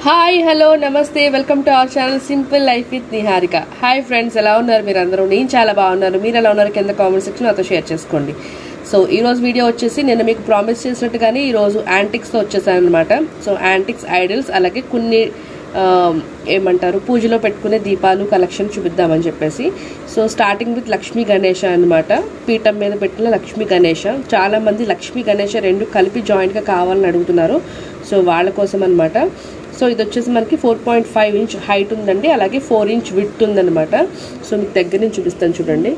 hi hello నమస్తే welcome to our channel simple life with Niharika hi friends ఎలా ఉన్నారు మీరు అందరూ నేను చాలా బాగున్నారు మీరు ఎలా ఉన్నారు కింద కామెంట్ సెక్షన్ నాతో షేర్ చేసుకోండి సో ఈ రోజు వీడియో వచ్చేసి నేను మీకు ప్రామిస్ చేసినట్టుగానే ఈ రోజు యాంటిక్స్తో వచ్చేసాను అనమాట సో యాంటిక్స్ ఐడల్స్ అలాగే కొన్ని ఆ, ఏమంటారు పూజలో పెట్టుకునే దీపాలు కలెక్షన్ చూపిద్దామని చెప్పేసి so starting with Lakshmi Ganesha అనమాట పీఠం మీద పెట్టిన లక్ష్మీ గణేష చాలా మంది లక్ష్మీ గణేష రెండు కలిపి జాయింట్గా కావాలని అడుగుతున్నారు సో వాళ్ళ కోసం అనమాట సో ఇది వచ్చేసి మనకి four point five inch height ఉందండి అలాగే ఫోర్ ఇంచ్ విత్ ఉందన్నమాట సో మీకు దగ్గర నుంచి చూపిస్తాను చూడండి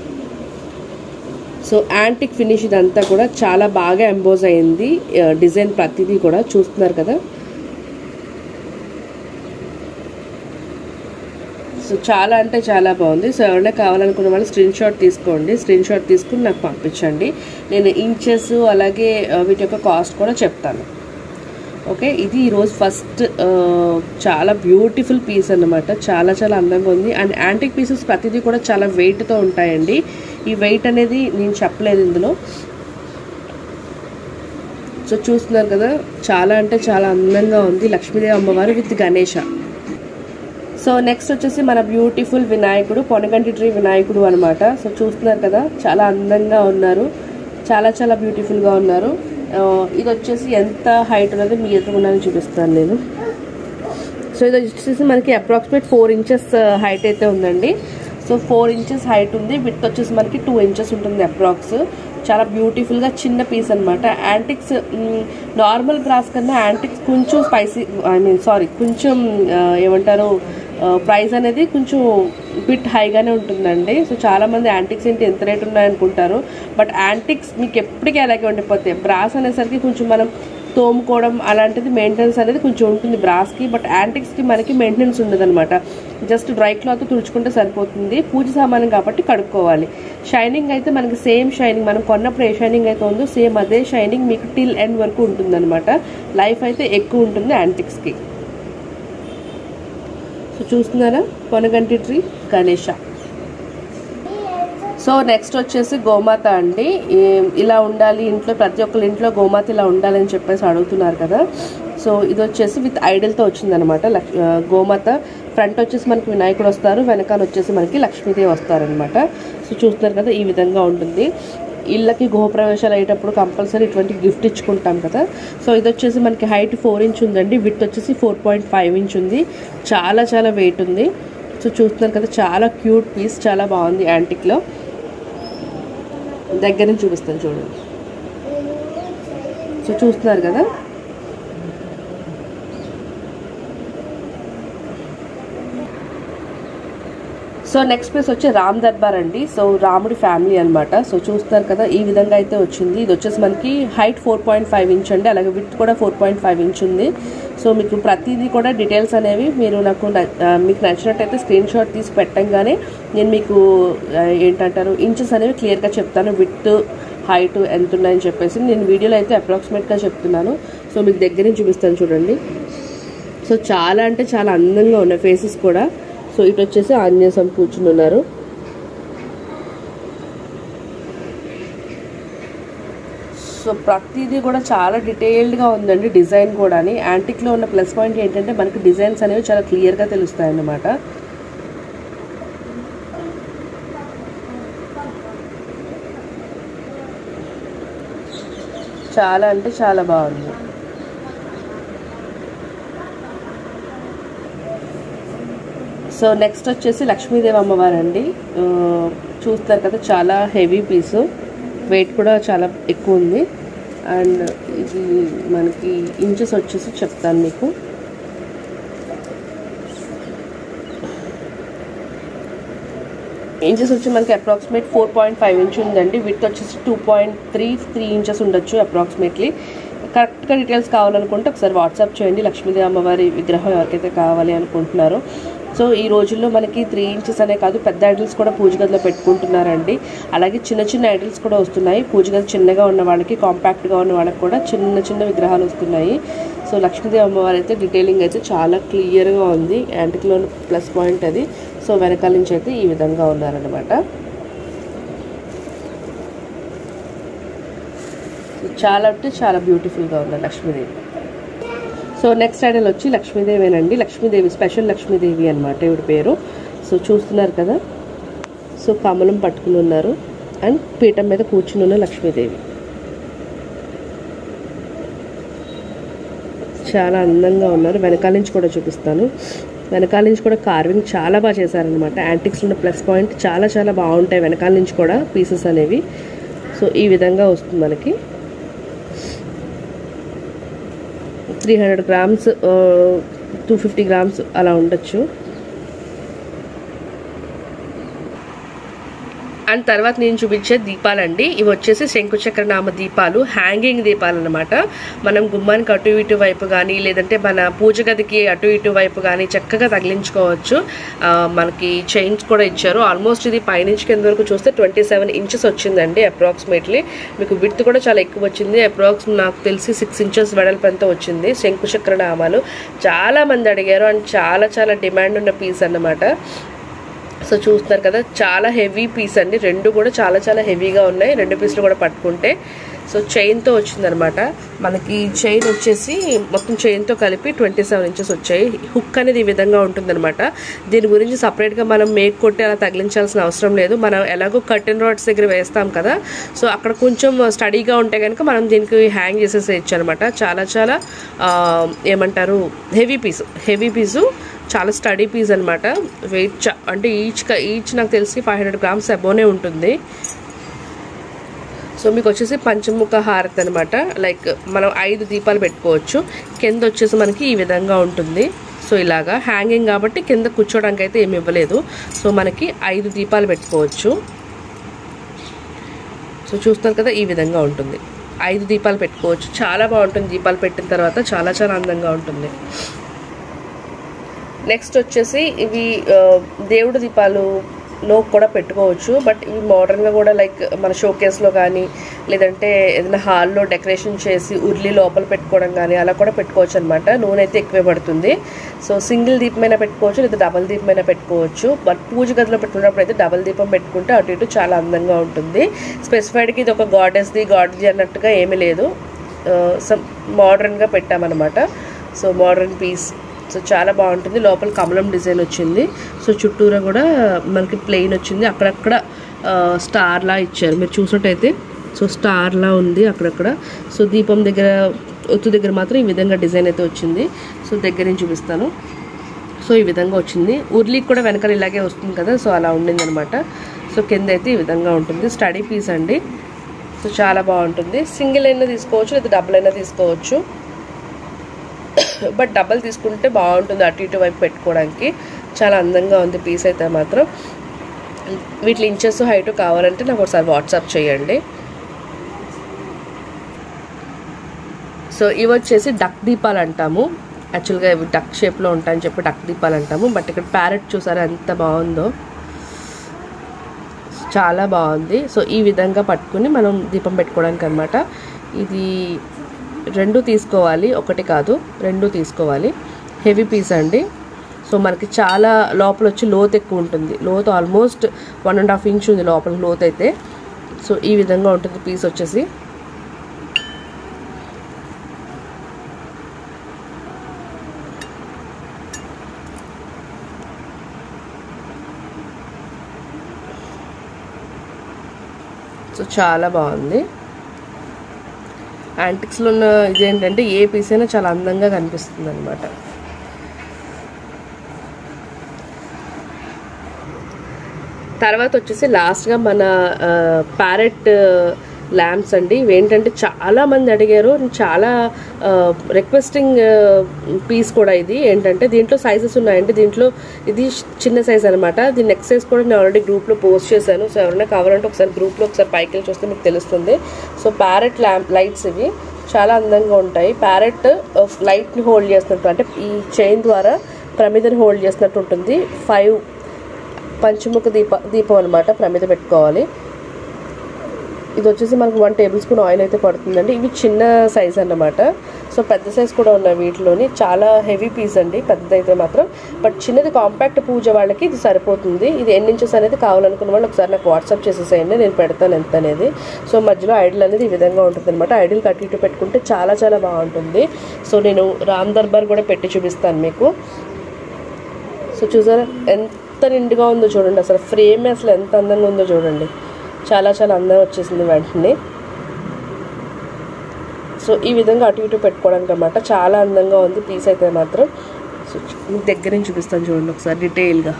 సో యాంటిక్ ఫినిష్ ఇదంతా కూడా చాలా బాగా ఎంబోజ్ అయింది ఆ, డిజైన్ ప్రతిదీ కూడా చూస్తున్నారు కదా సో చాలా అంటే చాలా బాగుంది సో ఎవరైనా కావాలనుకున్న వాళ్ళు స్క్రీన్ షాట్ తీసుకోండి స్క్రీన్ షాట్ తీసుకుని నాకు పంపించండి నేను ఇంచెస్ అలాగే ఆ, వీటి యొక్క కాస్ట్ కూడా చెప్తాను ఓకే ఇది ఈరోజు ఫస్ట్ ఆ, చాలా బ్యూటిఫుల్ పీస్ అన్నమాట చాలా చాలా అందంగా ఉంది అండ్ యాంటిక్ పీసెస్ ప్రతిదీ కూడా చాలా వెయిట్తో ఉంటాయండి ఈ వెయిట్ అనేది నేను చెప్పలేదు ఇందులో సో చూస్తున్నారు కదా చాలా అంటే చాలా అందంగా ఉంది లక్ష్మీదేవి అమ్మవారు విత్ గణేష సో నెక్స్ట్ వచ్చేసి మన బ్యూటిఫుల్ వినాయకుడు పొనగంటి ట్రీ వినాయకుడు అనమాట సో చూస్తున్నారు కదా చాలా అందంగా ఉన్నారు చాలా చాలా బ్యూటిఫుల్గా ఉన్నారు ఆ, ఇది వచ్చేసి ఎంత హైట్ ఉన్నది మీ ఎదురుగుండాలని చూపిస్తాను నేను సో ఇది వచ్చేసి మనకి అప్రాక్సిమేట్ ఫోర్ ఇంచెస్ హైట్ అయితే ఉందండి సో ఫోర్ ఇంచెస్ హైట్ ఉంది విత్ వచ్చేసి మనకి టూ ఇంచెస్ ఉంటుంది అప్రాక్స్ చాలా బ్యూటిఫుల్గా చిన్న పీస్ అనమాట యాంటిక్స్ నార్మల్ బ్రాస్ కన్నా యాంటిక్స్ కొంచెం స్పైసీ ఐ మీన్ సారీ కొంచెం ఆ, ఏమంటారు ప్రైస్ అనేది కొంచెం బిట్ హైగానే ఉంటుందండి సో చాలా మంది యాంటిక్స్ ఏంటి ఎంత రేట్ ఉన్నాయనుకుంటారు బట్ యాంటిక్స్ మీకు ఎప్పటికీ అలాగే ఉండిపోతాయి బ్రాస్ అనేసరికి కొంచెం మనం తోముకోవడం అలాంటిది మెయింటెనెన్స్ అనేది కొంచెం ఉంటుంది బ్రాస్కి బట్ యాంటిక్స్కి మనకి మెయింటెనెన్స్ ఉండదు అనమాట జస్ట్ డ్రై క్లాత్ తుడుచుకుంటే సరిపోతుంది పూజ సామానం కాబట్టి కడుక్కోవాలి షైనింగ్ అయితే మనకి సేమ్ షైనింగ్ మనం కొన్నప్పుడు ఏ షైనింగ్ అయితే ఉందో సేమ్ అదే షైనింగ్ మీకు టిల్ ఎండ్ వరకు ఉంటుందన్నమాట లైఫ్ అయితే ఎక్కువ ఉంటుంది యాంటిక్స్కి సో చూస్తున్నారా కొనగంటి ట్రీ గణేష సో నెక్స్ట్ వచ్చేసి గోమాత అండి ఈ- ఇలా ఉండాలి ఇంట్లో ప్రతి ఒక్కరి ఇంట్లో గోమాత ఇలా ఉండాలని చెప్పేసి అడుగుతున్నారు కదా సో ఇది వచ్చేసి విత్ ఐడల్తో వచ్చిందనమాట లక్- ఆ, గోమాత ఫ్రంట్ వచ్చేసి మనకి వినాయకుడు వస్తారు వెనకాల వచ్చేసి మనకి లక్ష్మీదేవి వస్తారనమాట సో చూస్తున్నారు కదా ఈ విధంగా ఉంటుంది ఇళ్ళకి గృహప్రవేశాలు అయ్యేటప్పుడు కంపల్సరీ ఇటువంటి గిఫ్ట్ ఇచ్చుకుంటాం కదా సో ఇది వచ్చేసి మనకి హైట్ ఫోర్ ఇంచ్ ఉందండి విత్ వచ్చేసి ఫోర్ పాయింట్ ఫైవ్ ఇంచ్ ఉంది చాలా చాలా వెయిట్ ఉంది సో చూస్తున్నారు కదా చాలా క్యూట్ పీస్ చాలా బాగుంది యాంటిక్లో దగ్గర నుంచి చూపిస్తాను చూడండి సో చూస్తున్నారు కదా సో నెక్స్ట్ ప్లేస్ వచ్చి రామ్ దర్బార్ అండి సో రాముడి ఫ్యామిలీ అన్నమాట సో చూస్తున్నారు కదా ఈ విధంగా అయితే వచ్చింది ఇది వచ్చేసి మనకి height four point five inch అండి అలాగే విత్ కూడా ఫోర్ పాయింట్ ఫైవ్ ఇంచ్ ఉంది సో మీకు ప్రతిదీ కూడా డీటెయిల్స్ అనేవి మీరు నాకు న- ఆ, మీకు నచ్చినట్టయితే స్క్రీన్ షాట్ తీసి పెట్టంగానే నేను మీకు ఆ, ఏంటంటారు ఇంచెస్ అనేవి క్లియర్గా చెప్తాను విత్ హైట్ ఎంత ఉన్నాయని చెప్పేసి నేను వీడియోలో అయితే అప్రాక్సిమేట్గా చెప్తున్నాను సో మీకు దగ్గర నుంచి చూపిస్తాను చూడండి సో చాలా అంటే చాలా అందంగా ఉన్నాయి ఫేసెస్ కూడా సో ఇటు వచ్చేసి ఆంజనేయ స్వామి కూర్చుని ఉన్నారు సో ప్రతిదీ కూడా చాలా డీటెయిల్డ్గా ఉందండి డిజైన్ కూడా యాంటిక్లో ఉన్న ప్లస్ పాయింట్ ఏంటంటే మనకి డిజైన్స్ అనేవి చాలా క్లియర్గా తెలుస్తాయి అన్నమాట చాలా అంటే చాలా బాగుంది సో నెక్స్ట్ వచ్చేసి లక్ష్మీదేవి అమ్మవారు అండి ఆ, చూస్తారు కదా చాలా హెవీ పీసు వెయిట్ కూడా చాలా ఎక్కువ ఉంది అండ్ ఇది మనకి ఇంచెస్ వచ్చేసి చెప్తాను మీకు ఇంచెస్ వచ్చి మనకి approximate four point five inch ఉందండి విత్ వచ్చేసి two point three three inches ఉండొచ్చు అప్రాక్సిమేట్లీ కరెక్ట్గా డీటెయిల్స్ కావాలనుకుంటే ఒకసారి వాట్సాప్ చేయండి లక్ష్మీదేవి అమ్మవారి విగ్రహం ఎవరికైతే కావాలి అనుకుంటున్నారో సో ఈ రోజుల్లో మనకి త్రీ ఇంచెస్ అనే కాదు పెద్ద ఐడల్స్ కూడా పూజ గదిలో పెట్టుకుంటున్నారండి అలాగే చిన్న చిన్న ఐడల్స్ కూడా వస్తున్నాయి పూజ గది చిన్నగా ఉన్న వాళ్ళకి కాంపాక్ట్గా ఉన్న వాళ్ళకి కూడా చిన్న చిన్న విగ్రహాలు వస్తున్నాయి సో లక్ష్మీదేవి అమ్మవారు అయితే డీటెయిలింగ్ అయితే చాలా క్లియర్గా ఉంది యాంటిక్లో ప్లస్ పాయింట్ అది సో వెనకాల నుంచి అయితే ఈ విధంగా ఉన్నారనమాట చాలా అంటే చాలా బ్యూటిఫుల్గా ఉంది లక్ష్మీదేవి సో నెక్స్ట్ ఐడల్ వచ్చి లక్ష్మీదేవేనండి లక్ష్మీదేవి స్పెషల్ లక్ష్మీదేవి అనమాట ఈవిడ పేరు సో చూస్తున్నారు కదా సో కమలం పట్టుకుని ఉన్నారు అండ్ పీఠం మీద కూర్చుని ఉన్న లక్ష్మీదేవి చాలా అందంగా ఉన్నారు వెనకాల నుంచి కూడా చూపిస్తాను వెనకాల నుంచి కూడా కార్వింగ్ చాలా బాగా చేశారనమాట యాంటిక్స్ ఉన్న ప్లస్ పాయింట్ చాలా చాలా బాగుంటాయి వెనకాల నుంచి కూడా పీసెస్ అనేవి సో ఈ విధంగా వస్తుంది మనకి three hundred grams two fifty grams అలా ఉండొచ్చు అండ్ తర్వాత నేను చూపించే దీపాలండి ఇవి వచ్చేసి శంకుచక్ర నామ దీపాలు హ్యాంగింగ్ దీపాలు అనమాట మనం గుమ్మానికి అటు ఇటు వైపు కానీ లేదంటే మన పూజ గదికి అటు ఇటు వైపు కానీ చక్కగా తగిలించుకోవచ్చు ఆ, మనకి చైన్స్ కూడా ఇచ్చారు ఆల్మోస్ట్ ఇది పైనుంచి కింద వరకు చూస్తే ట్వంటీ సెవెన్ ఇంచెస్ వచ్చిందండి అప్రాక్సిమేట్లీ మీకు విడ్త్ కూడా చాలా ఎక్కువ వచ్చింది అప్రాక్స్ నాకు తెలిసి సిక్స్ ఇంచెస్ వెడల్పంతా వచ్చింది శంకుచక్ర నామాలు చాలా మంది అడిగారు అండ్ చాలా చాలా డిమాండ్ ఉన్న పీస్ అన్నమాట సో చూస్తున్నారు కదా చాలా హెవీ పీస్ అండి రెండు కూడా చాలా చాలా హెవీగా ఉన్నాయి రెండు పీసులు కూడా పట్టుకుంటే సో చైన్తో వచ్చిందనమాట మనకి చైన్ వచ్చేసి మొత్తం చైన్తో కలిపి ట్వంటీ సెవెన్ ఇంచెస్ వచ్చాయి హుక్ అనేది ఈ విధంగా ఉంటుందన్నమాట దీని గురించి సపరేట్గా మనం మేక్ కొట్టి అలా తగిలించాల్సిన అవసరం లేదు మనం ఎలాగో కర్టెన్ రాడ్స్ దగ్గర వేస్తాం కదా సో అక్కడ కొంచెం స్టడీగా ఉంటే కనుక మనం దీనికి హ్యాంగ్ చేసేసేయచ్చు అనమాట చాలా చాలా ఆ, ఏమంటారు హెవీ పీసు హెవీ పీసు చాలా స్టడీ పీస్ అనమాట వెయిట్ చా అంటే ఈచ్ ఈచ్ నాకు తెలిసి ఫైవ్ హండ్రెడ్ గ్రామ్స్ అబోనే ఉంటుంది సో మీకు వచ్చేసి పంచముఖ హారతి అనమాట లైక్ మనం ఐదు దీపాలు పెట్టుకోవచ్చు కింద వచ్చేసి మనకి ఈ విధంగా ఉంటుంది సో ఇలాగా హ్యాంగింగ్ కాబట్టి కింద కూర్చోడానికి అయితే ఏమి ఇవ్వలేదు సో మనకి ఐదు దీపాలు పెట్టుకోవచ్చు సో చూస్తారు కదా ఈ విధంగా ఉంటుంది ఐదు దీపాలు పెట్టుకోవచ్చు చాలా బాగుంటుంది దీపాలు పెట్టిన తర్వాత చాలా చాలా అందంగా ఉంటుంది నెక్స్ట్ వచ్చేసి ఇవి ఆ, దేవుడి దీపాలు లో కూడా పెట్టుకోవచ్చు బట్ ఇవి మోడర్న్గా కూడా లైక్ మన షోకేస్లో కానీ లేదంటే ఏదైనా హాల్లో డెకరేషన్ చేసి ఉర్లి లోపల పెట్టుకోవడం కానీ అలా కూడా పెట్టుకోవచ్చు అనమాట నూనె అయితే ఎక్కువే పడుతుంది సో సింగిల్ దీపమైనా పెట్టుకోవచ్చు లేదా డబల్ దీపమైనా పెట్టుకోవచ్చు బట్ పూజ గదిలో పెట్టుకున్నప్పుడు అయితే డబల్ దీపం పెట్టుకుంటే అటు ఇటు చాలా అందంగా ఉంటుంది స్పెసిఫైడ్కి ఇది ఒక గాడెస్ది గాడ్ది అన్నట్టుగా ఏమీ లేదు సమ్ మోడర్న్గా పెట్టామన్నమాట సో మోడర్న్ పీస్ సో చాలా బాగుంటుంది లోపల కమలం డిజైన్ వచ్చింది సో చుట్టూరా కూడా మనకి ప్లెయిన్ వచ్చింది అక్కడక్కడ ఆ, స్టార్లా ఇచ్చారు మీరు చూసినట్టయితే సో స్టార్లా ఉంది అక్కడక్కడ సో దీపం దగ్గర ఒత్తు దగ్గర మాత్రం ఈ విధంగా డిజైన్ అయితే వచ్చింది సో దగ్గర నుంచి చూపిస్తాను సో ఈ విధంగా వచ్చింది ఉర్లీకి కూడా వెనకాల ఇలాగే వస్తుంది కదా సో అలా ఉండింది అనమాట సో కింద అయితే ఈ విధంగా ఉంటుంది స్టడీ పీస్ అండి సో చాలా బాగుంటుంది సింగిల్ అయినా తీసుకోవచ్చు లేదా డబుల్ అయినా తీసుకోవచ్చు బట్ డబల్ తీసుకుంటే బాగుంటుంది అటు ఇటు వైపు పెట్టుకోవడానికి చాలా అందంగా ఉంది పీస్ అయితే మాత్రం వీటి ఇంచెస్ హైట్ కావాలంటే నాకు ఒకసారి వాట్సాప్ చేయండి సో ఇవి వచ్చేసి డక్ దీపాలు అంటాము యాక్చువల్గా ఇవి డక్ షేప్లో ఉంటాయని చెప్పి డక్ దీపాలు అంటాము బట్ ఇక్కడ ప్యారెట్ చూసారా ఎంత బాగుందో చాలా బాగుంది సో ఈ విధంగా పట్టుకుని మనం దీపం పెట్టుకోవడానికి అనమాట ఇది రెండు తీసుకోవాలి ఒకటి కాదు రెండు తీసుకోవాలి హెవీ పీస్ అండి సో మనకి చాలా లోపల వచ్చి లోతు ఎక్కువ ఉంటుంది లోతు almost one and half inch ఉంది లోపల లోతు అయితే సో ఈ విధంగా ఉంటుంది పీస్ వచ్చేసి సో చాలా బాగుంది యాంటిక్స్లో ఉన్న ఇదేంటంటే ఏ పీస్ అయినా చాలా అందంగా కనిపిస్తుంది అనమాట తర్వాత వచ్చేసి లాస్ట్గా మన ప్యారెట్ ల్యాంప్స్ అండి ఇవేంటంటే చాలా మంది అడిగారు చాలా రిక్వెస్టింగ్ పీస్ కూడా ఇది ఏంటంటే దీంట్లో సైజెస్ ఉన్నాయండి దీంట్లో ఇది చిన్న సైజ్ అనమాట దీని నెక్స్ట్ సైజ్ కూడా నేను ఆల్రెడీ గ్రూప్లో పోస్ట్ చేశాను సో ఎవరైనా కావాలంటే ఒకసారి గ్రూప్లో ఒకసారి పైకి వెళ్ళి చూస్తే మీకు తెలుస్తుంది సో ప్యారెట్ ల్యాంప్ లైట్స్ ఇవి చాలా అందంగా ఉంటాయి ప్యారెట్ లైట్ని హోల్డ్ చేస్తున్నట్టు అంటే ఈ చైన్ ద్వారా ప్రమిదని హోల్డ్ చేసినట్టు ఉంటుంది ఫైవ్ పంచముఖ దీప దీపం అనమాట ప్రమిద పెట్టుకోవాలి ఇది వచ్చేసి మనకు వన్ టేబుల్ స్పూన్ ఆయిల్ అయితే పడుతుందండి ఇవి చిన్న సైజ్ అన్నమాట సో సో పెద్ద సైజ్ కూడా ఉన్నాయి వీటిలోని చాలా హెవీ పీస్ అండి పెద్దదైతే మాత్రం బట్ చిన్నది కాంపాక్ట్ పూజ వాళ్ళకి ఇది సరిపోతుంది ఇది ఎన్ని ఇంచెస్ అనేది కావాలనుకున్న వాళ్ళు ఒకసారి నాకు వాట్సాప్ చేసేసేయండి నేను పెడతాను ఎంత అనేది సో మధ్యలో ఐడిల్ అనేది ఈ విధంగా ఉంటుంది అనమాట ఐడిల్ కట్టి ఇటు పెట్టుకుంటే చాలా చాలా బాగుంటుంది సో నేను రామ్ దర్బార్ కూడా పెట్టి చూపిస్తాను మీకు సో చూసారా ఎంత నిండుగా ఉందో చూడండి అసలు ఫ్రేమ్ అసలు ఎంత అందంగా ఉందో చూడండి చాలా చాలా అందంగా వచ్చేసింది వెంటనే సో ఈ విధంగా అటు ఇటు పెట్టుకోవడానికి అనమాట చాలా అందంగా ఉంది పీస్ అయితే మాత్రం సో మీకు దగ్గర నుంచి చూపిస్తాను చూడండి ఒకసారి డీటెయిల్గా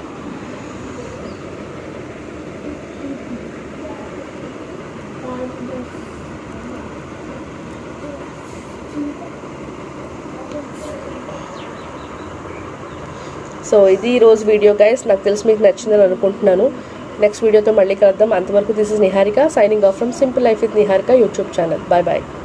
సో ఇది ఈ రోజు వీడియో గైస్ నాకు తెలిసి మీకు నచ్చిందని అనుకుంటున్నాను నెక్స్ట్ వీడియోతో మళ్ళీ కలుద్దాం అంతవరకు this is Niharika signing off from simple life with Niharika YouTube channel bye bye